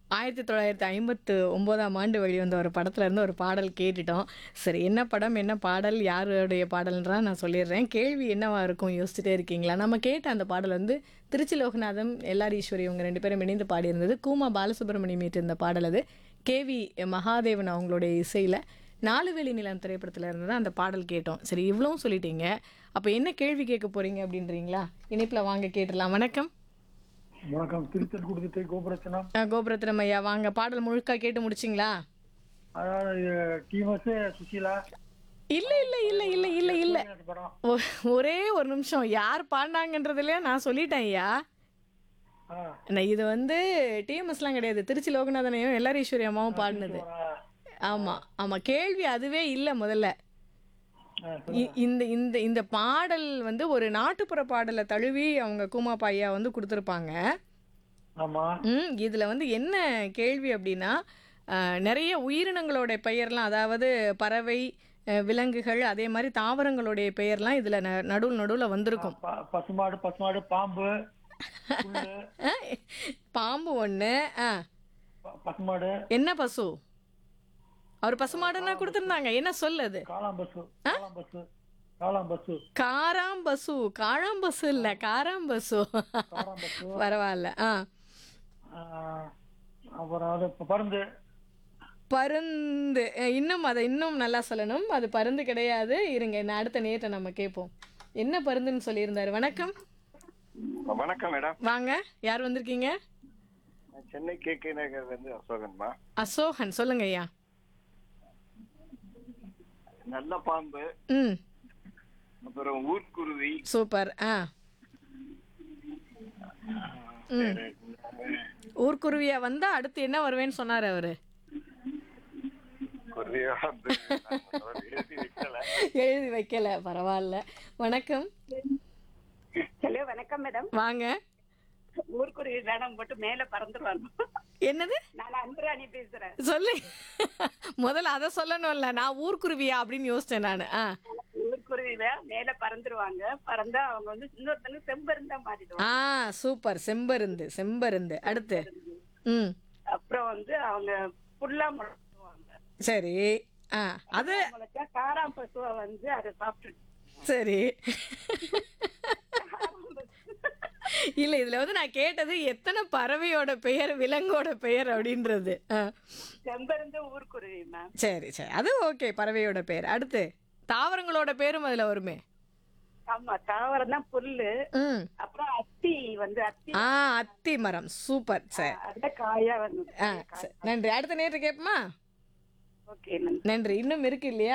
ஆயிரத்தி தொள்ளாயிரத்தி ஐம்பத்து ஒம்போதாம் ஆண்டு வெளிவந்த ஒரு படத்துல இருந்து ஒரு பாடல் கேட்டுட்டோம் சரி என்ன படம் என்ன பாடல் யாருடைய பாடல்ன்றா நான் சொல்லிடுறேன் கேள்வி என்னவா இருக்கும் யோசிச்சுட்டே இருக்கீங்களா நம்ம கேட்ட அந்த பாடல் வந்து திருச்சி லோகநாதம் எல்ஆர் ஈஸ்வரி இவங்க ரெண்டு பேரும் இணைந்து பாடியிருந்தது கூமா பாலசுப்ரமணியம் மீட்டிருந்த பாடல் அது கேவி மகாதேவன் அவங்களுடைய இசையில் நாலு வேலி நிலம் திரைப்படத்தில் இருந்து தான் அந்த பாடல் கேட்டோம் சரி இவ்வளவும் சொல்லிட்டீங்க அப்போ என்ன கேள்வி கேட்க போறீங்க அப்படின்றீங்களா இணைப்பில் வாங்க கேட்டுடலாம் வணக்கம் வணக்கம் திருத்தல் கொடுத்துட்டு கோபுரச்சனம் அஹ் கோபுரத்தினம் ஐயா வாங்க பாடல் முழுக்கா கேட்டு முடிச்சிங்களா அதாவது டிமஸ் சுசீலா இல்ல இல்ல இல்ல இல்ல இல்ல இல்ல அந்த படம் ஒ- ஒரே ஒரு நிமிஷம் யார் பாடினாங்கன்றதுல நான் சொல்லிட்டேன் ஐயா ஆ நான் இது வந்து டிஎம்எஸ்லாம் கிடையாது திருச்சி லோகநாதனையும் எல்லார் ஈஸ்வரி அம்மாவும் பாடினது ஆமா ஆமா கேள்வி அதுவே இல்லை முதல்ல ஆ, இ- இந்த இந்த இந்த பாடல் வந்து ஒரு நாட்டுப்புற பாடலை தழுவி அவங்க கூமாப்பா ஐயா வந்து கொடுத்துருப்பாங்க ஆமா ம் இதில் வந்து என்ன கேள்வி அப்படின்னா அஹ், நிறைய உயிரினங்களோட பெயர்லாம் அதாவது பறவை அஹ், விலங்குகள் அதே மாதிரி தாவரங்களுடைய பெயர்லாம் இதில் ந நடுவில் நடுவில் வந்திருக்கும் ப- பசுமாடு பசுமாடு பாம்பு புல்லு அஹ், பாம்பு ஒன்று ஆ ப- பசுமாடு என்ன பசு அவர் பசுமாடுன்னா கொடுத்துருந்தாங்க என்ன சொல்லுது காளாம்பசு காளாம்பசு காளாம்பசு காராம்பசு காழாம்பசு இல்லை காராம்பசு காளாம்பசு பரவாயில்ல ஆ ஆ, அப்புறம் அது ப- பருந்து பருந்து அஹ், இன்னும் அதை இன்னும் நல்லா சொல்லணும் அது பருந்து கிடையாது இருங்க நான் அடுத்த நேரத்தை நம்ம கேட்போம் என்ன பருந்துன்னு சொல்லியிருந்தாரு வணக்கம் வணக்கம் மேடம் வாங்க யார் வந்திருக்கீங்க நான் சென்னை கே கே நகர்ல இருந்து அசோகன்மா அசோகன் சொல்லுங்க ஐயா நல்ல பாம்பு ம் அப்புறம் ஊர்க்குருவி சூப்பர் ஆ ம் வேற ஊர்க்குருவியா வந்தா அடுத்து என்ன வருவேன்னு சொன்னார் அவரு குருவியா வந்து நான் எழுதி வைக்கல எழுதி வைக்கல பரவாயில்ல வணக்கம் ஹலோ வணக்கம் மேடம் வாங்க ஊர்க்குருவி வேடம் போட்டு மேல பறந்துருவாங்க என்னது நான் அன்பராணி பேசுறேன் சொல்லு முதல்ல அதை சொல்லணும்ல நான் ஊர்க்குருவியா அப்படின்னு யோசிச்சேன் நான் ஆ ஊர்க்குருவி வே- மேல பறந்துருவாங்க பறந்தா அவங்க வந்து இன்னொருத்தங்க செம்பருந்தா மாறிடுவாங்க ஆ சூப்பர் செம்பருந்து செம்பருந்து அடுத்து ம் அப்புறம் வந்து அவங்க புல்லா முளைச்சுவாங்க சரி ஆ அது முளைச்சா காராம் பசுவை வந்து அதை சாப்பிட்டு சரி இல்ல இதுல வந்து நான் கேட்டது எத்தனை பறவையோட பெயர் விலங்கோட பெயர் அப்படின்றது ஆ செம்பருந்து ஊர்க்குருவி மேம் சரி சரி அது ஓகே பறவையோட பெயர் அடுத்து தாவரங்களோட பேரும் அதுல வருமே ஆமா தாவரம் தான் புல்லு ம் அப்புறம் அத்தி வந்து அத்தி ஆ அத்தி மரம் சூப்பர் சரி அதுல காயா வந்து ஆ சரி நன்றி அடுத்த நேரத்தை கேட்போமா ஓகே நன்றி நன்றி இன்னும் இருக்கு இல்லையா